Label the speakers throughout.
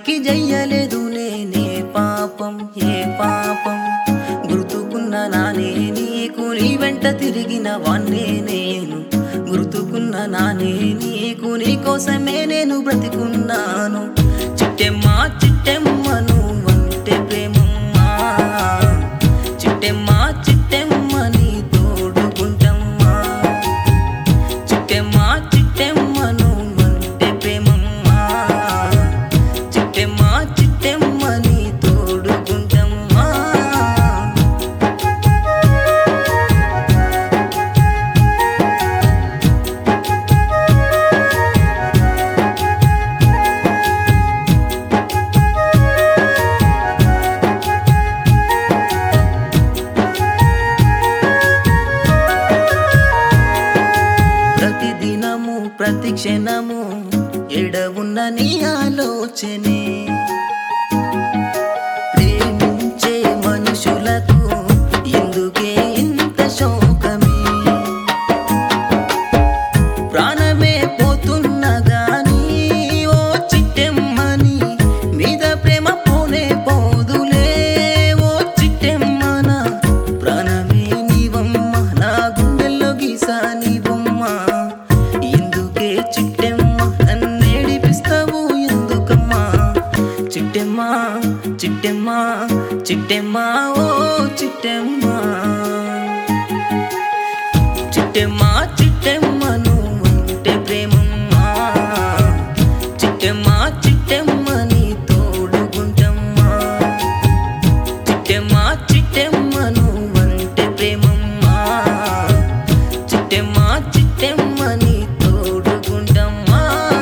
Speaker 1: ఎవరికి జయ్యలేదు నేనే పాపం ఏ పాపం గుర్తుకున్న నానే నీకు నీ వెంట తిరిగిన వాన్నే నేను గుర్తుకున్న నానే నీకు నీ కోసమే నేను బ్రతికున్నాను చిట్టెమ్మ చిట్టెమ్మను అంటే ప్రేమమ్మా చిట్టెమ్మ చిట్టెమ్మ నీ తోడుకుంటమ్మా చిట్టెమ్మ చిట్టెమ్మను అంటే ప్రేమమ్మా చిట్టెమ్మ చిట్టెమ్మ నీ తోడుకుంటమ్మా ప్రతి దినము ప్రతి క్షణము ఎడవున్న నీ ఆలోచనే ప్రేమించే మనుషులకు ఎందుకే ఇంత శోకమే ప్రాణమే పోతున్నా గాని ఓ చిట్టెమ్మని మీద ప్రేమ పోనే పోదులే ఓ చిట్టెమ్మన ప్రాణమే నీవమ్మ నా గుండెల్లో గీసా నీ బొమ్మ ఎందుకే చిట్టెమ్మ నన్నేడిపిస్తావు ఎందుకమ్మా చిట్టెమ్మ చిట్టెమ్మ చిట్టెమ్మ ఓ చిట్టెమ్మ చిట్టెమ్మ చిట్టెమ్మ నువ్వంటే ప్రేమమ్మా చిట్టెమ్మ చిట్టెమ్మ నీ తోడుగుంటమ్మా చిట్టెమ్మ చిట్టెమ్మ నువ్వంటే ప్రేమమ్మా చిట్టెమ్మ చిట్టెమ్మ నీ తోడుగుంటమ్మా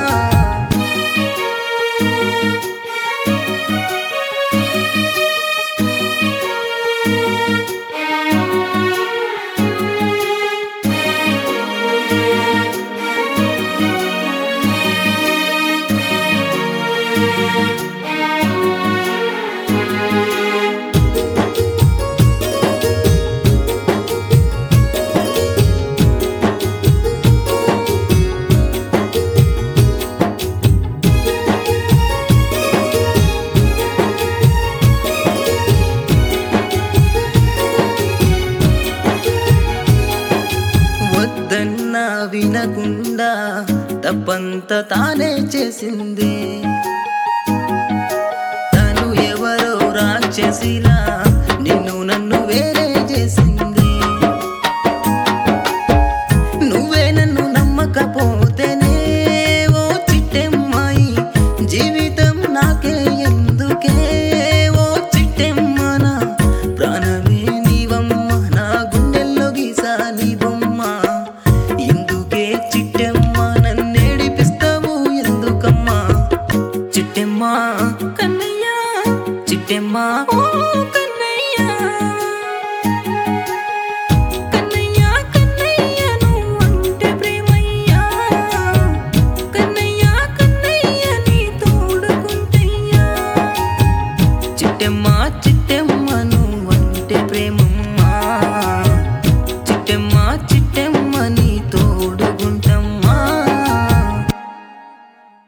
Speaker 1: వద్దన్నా వినకుండా తప్పంత తానే చేసింది తను ఎవరో రాక్షసిలా నిన్ను నన్ను వేరే చేసింది నువ్వే నన్ను నమ్మకపోతేనే ఓ చిట్టెమ్మాయి జీవితం నాకే ఎందుకే ఓ చిట్టెమ్మన ప్రాణమే నీవమ్మ నా గుండెల్లో గీసా నీ బొమ్మ ఎందుకే చిట్టెమ్మ నన్నేడిపిస్తావు ఎందుకమ్మా చిట్టెమ్మ కన్నయ్య చిట్టెమ్మ ఓ కన్నయ్య కన్నయ్య కన్నయ్య నువ్వంటే ప్రేమయ్యా కన్నయ్య కన్నయ్య నీ తోడుకుంటయ్యా చిట్టెమ్మ